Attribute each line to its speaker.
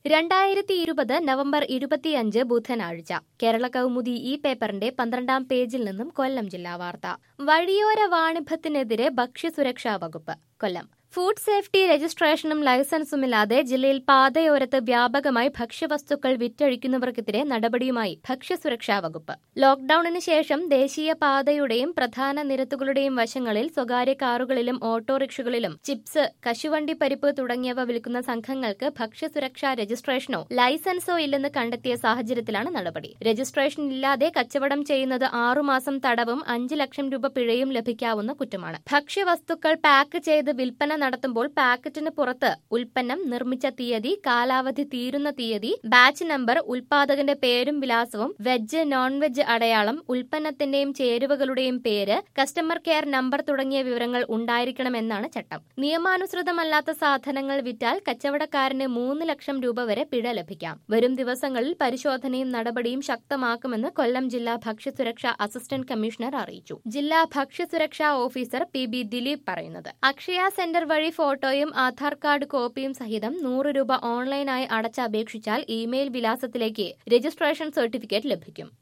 Speaker 1: രണ്ടായിരത്തി ഇരുപത് നവംബർ ഇരുപത്തിയഞ്ച് ബുധനാഴ്ച കേരള കൗമുദി ഈ പേപ്പറിന്റെ പന്ത്രണ്ടാം പേജിൽ നിന്നും കൊല്ലം ജില്ലാ വാർത്ത വഴിയോര വാണിഭത്തിനെതിരെ ഭക്ഷ്യസുരക്ഷാ വകുപ്പ് കൊല്ലം ഫുഡ് സേഫ്റ്റി രജിസ്ട്രേഷനും ലൈസൻസുമില്ലാതെ ജില്ലയിൽ പാതയോരത്ത് വ്യാപകമായി ഭക്ഷ്യവസ്തുക്കൾ വിറ്റഴിക്കുന്നവർക്കെതിരെ നടപടിയുമായി ഭക്ഷ്യസുരക്ഷാ വകുപ്പ് ലോക്ഡൌണിന് ശേഷം ദേശീയ പാതയുടെയും പ്രധാന നിരത്തുകളുടെയും വശങ്ങളിൽ സ്വകാര്യ കാറുകളിലും ഓട്ടോറിക്ഷകളിലും ചിപ്സ് കശുവണ്ടി പരിപ്പ് തുടങ്ങിയവ വിൽക്കുന്ന സംഘങ്ങൾക്ക് ഭക്ഷ്യസുരക്ഷാ രജിസ്ട്രേഷനോ ലൈസൻസോ ഇല്ലെന്ന് കണ്ടെത്തിയ സാഹചര്യത്തിലാണ് നടപടി രജിസ്ട്രേഷൻ ഇല്ലാതെ കച്ചവടം ചെയ്യുന്നത് ആറുമാസം തടവും അഞ്ച് ലക്ഷം രൂപ പിഴയും ലഭിക്കാവുന്ന കുറ്റമാണ് ഭക്ഷ്യവസ്തുക്കൾ പാക്ക് ചെയ്ത് വിൽപ്പന നടത്തുമ്പോൾ പാക്കറ്റിന് പുറത്ത് ഉൽപ്പന്നം നിർമ്മിച്ച തീയതി കാലാവധി തീരുന്ന തീയതി ബാച്ച് നമ്പർ ഉൽപാദകന്റെ പേരും വിലാസവും വെജ് നോൺ വെജ് അടയാളം ഉൽപ്പന്നത്തിന്റെയും ചേരുവകളുടെയും പേര് കസ്റ്റമർ കെയർ നമ്പർ തുടങ്ങിയ വിവരങ്ങൾ ഉണ്ടായിരിക്കണമെന്നാണ് ചട്ടം നിയമാനുസൃതമല്ലാത്ത സാധനങ്ങൾ വിറ്റാൽ കച്ചവടക്കാരന് മൂന്ന് ലക്ഷം രൂപ വരെ പിഴ ലഭിക്കാം വരും ദിവസങ്ങളിൽ പരിശോധനയും നടപടിയും ശക്തമാക്കുമെന്ന് കൊല്ലം ജില്ലാ ഭക്ഷ്യസുരക്ഷാ അസിസ്റ്റന്റ് കമ്മീഷണർ അറിയിച്ചു ജില്ലാ ഭക്ഷ്യസുരക്ഷാ ഓഫീസർ പി ബി ദിലീപ് പറയുന്നത് അക്ഷയ സെന്റർ വഴി ഫോട്ടോയും ആധാർ കാർഡ് കോപ്പിയും സഹിതം നൂറ് രൂപ ഓൺലൈനായി അടച്ച് അപേക്ഷിച്ചാൽ ഇമെയിൽ വിലാസത്തിലേക്ക് രജിസ്ട്രേഷൻ സർട്ടിഫിക്കറ്റ് ലഭിക്കും